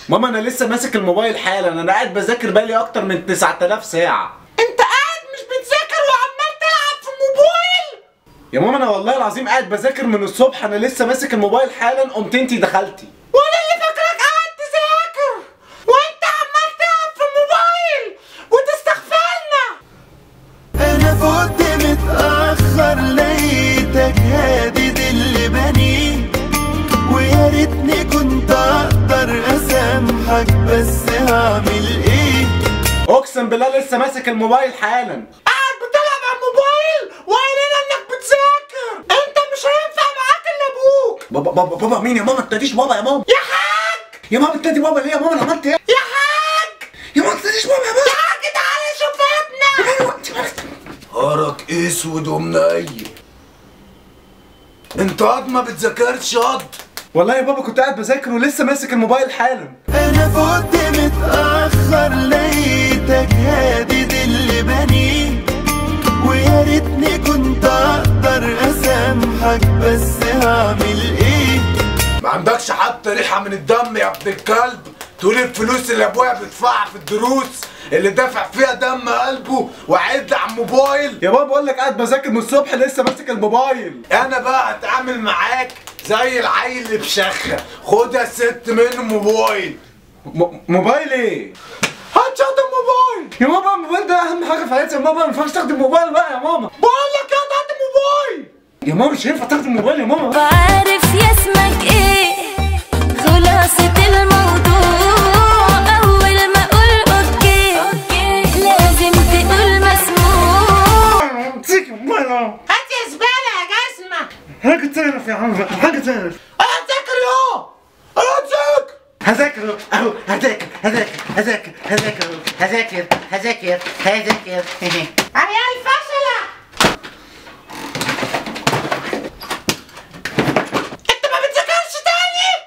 ماما انا لسه ماسك الموبايل حالا انا قاعد بذاكر بقالي اكتر من 9000 ساعه انت قاعد مش بتذاكر وعمال تلعب في الموبايل يا ماما انا والله العظيم قاعد بذاكر من الصبح انا لسه ماسك الموبايل حالا قمت انتي دخلتي وانا اللي فاكرك قاعد تذاكر وانت عمال تلعب في الموبايل وتستغفلنا انا فوت متأخر لقيتك هادد اللي بنيه ويا ريتني كنت اقدر اسامحك بس هعمل ايه اقسم بالله لسه ماسك الموبايل حالا قاعد بتلعب على الموبايل وقايلين انك بتذاكر انت مش هينفع معاك الا ابوك بابا بابا بابا مين يا ماما انت تناديش بابا يا ماما يا حاج يا ماما انت بابا ليه يا ماما انا عملت ايه يا حاج يا ماما انت تناديش بابا يا يا حاج تعالى شوف ابنك هارك اسود ومنيل انت قد ما بتذاكرش قد والله يا بابا كنت قاعد بذاكر ولسه ماسك الموبايل حالا انا فوت متأخر لقيتك هادد اللي بنيه ويا ريتني كنت اقدر اسامحك بس هعمل ايه ما عندكش حتى ريحة من الدم يا ابن الكلب تقول الفلوس اللي ابويا بيدفعها في الدروس اللي دافع فيها دم قلبه وعد على الموبايل يا بابا بقول لك قاعد بذاكر من الصبح لسه ماسك الموبايل انا بقى هتعامل معاك زي العيل اللي بشخة خد يا ست منه موبايل م- موبايل ايه هات شنطة الموبايل يا ماما الموبايل ده اهم حاجه في حياتي يا ماما ما ينفعش تاخدي الموبايل بقى يا ماما بقول لك يا هات الموبايل يا ماما مش هينفع تاخدي الموبايل يا ماما وعارف يا اسمك ايه خلاصة الموضوع اول ما اقول اوكي لازم تقول مسموع امسكي الموبايل اهو هات يا زبالة يا جسمة حاجه تعرف يا عم حاجه تعرف انا هتذاكر يا انا هتذاكر هذاكر اهو هذاكر هذاكر هذاكر هذاكر هذاكر هذاكر هذاكر عيال